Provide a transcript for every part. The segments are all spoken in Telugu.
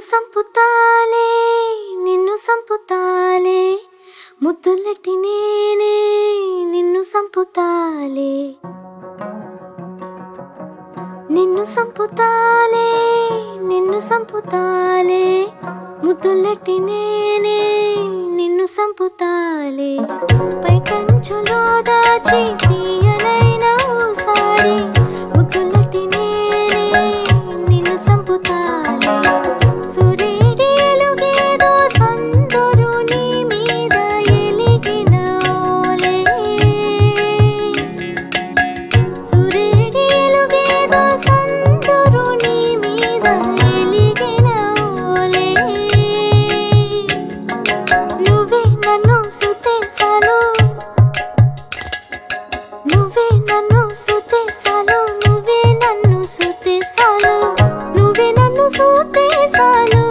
సంపుతాలే నిన్ను సంపుతాలే ముద్దులెట్టి నేనే నిన్ను సంపుతాలే నిన్ను సంపుతాలే నిన్ను సంపుతాలే ముద్దులెట్టి నేనే నిన్ను సంపుతాలే పై కంచులో దాచి తీయనైన ఊసాడి ముద్దులెట్టి నేనే నిన్ను సంపుతాలే సూర్యుడేలుగేదో సందరు నీ మీద ఎలిగిన ఓలే సూర్యుడేలుగేదో సందరు నీ మీద ఎలిగిన ఓలే నువ్వే నన్ను సుతే చాలు నువ్వే నన్ను సుతే చాలు నువ్వే నన్ను సుతే చాలు నువ్వే నన్ను సుతే చాలు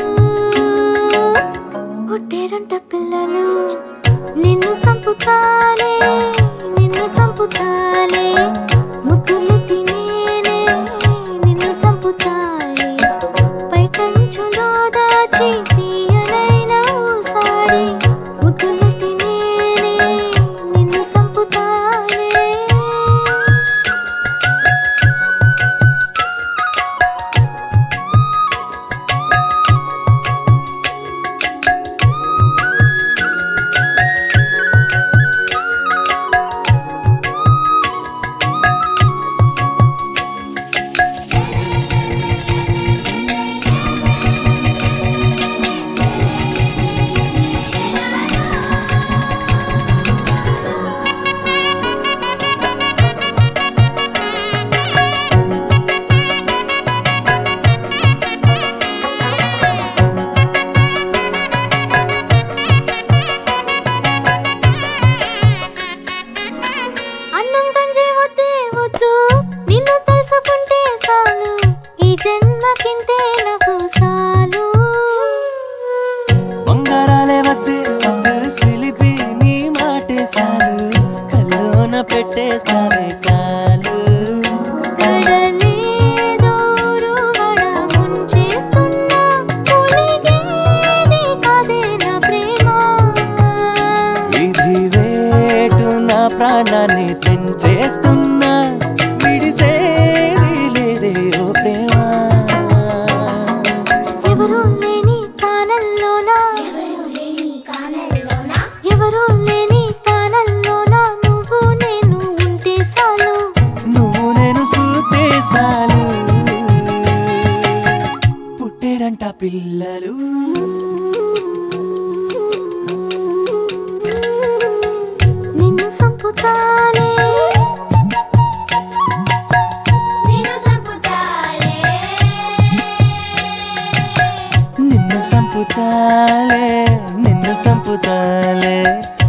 పుట్టేరంట పిల్లలు నిన్ను సంపుతాలే నిన్ను సంపుతాలే ముద్దులెట్టి నేనే నిన్ను సంపుతాలే పై కంచులో దాచి తీయనైన ఊసాడి ముద్దులెట్టి నేనే నిన్ను సంపుతాలే అన్నం గంజి వద్దే వద్దు నిన్ను తలుచుకుంటే చాలు ఈ జన్మకింతే నాకు సాలు బంగారాలే వద్దే వద్దు సిలిపి నీ మాటే సాలు కల్లోన పెట్టేస్తావే కాలు కడలేదో రువడ ముంచేస్తున్నా పులిగేది కాదే నా ప్రేమ ఇది వేటు నా ప్రాణాన్ని తెంచేస్తున్నా విడిసేది లేదే ఓ ప్రేమ ఎవరు లేని కానల్లోనా ఎవరు లేని కానల్లోనా నువ్వు నేను ఉంటే చాలు నువ్వు నేను సూతే సాలు పుట్టేరంట పిల్లలు నిన్ను సంపుతాలే నిన్ను సంపుతాలే నిన్ను సంపుతాలే నిన్ను సంపుతాలే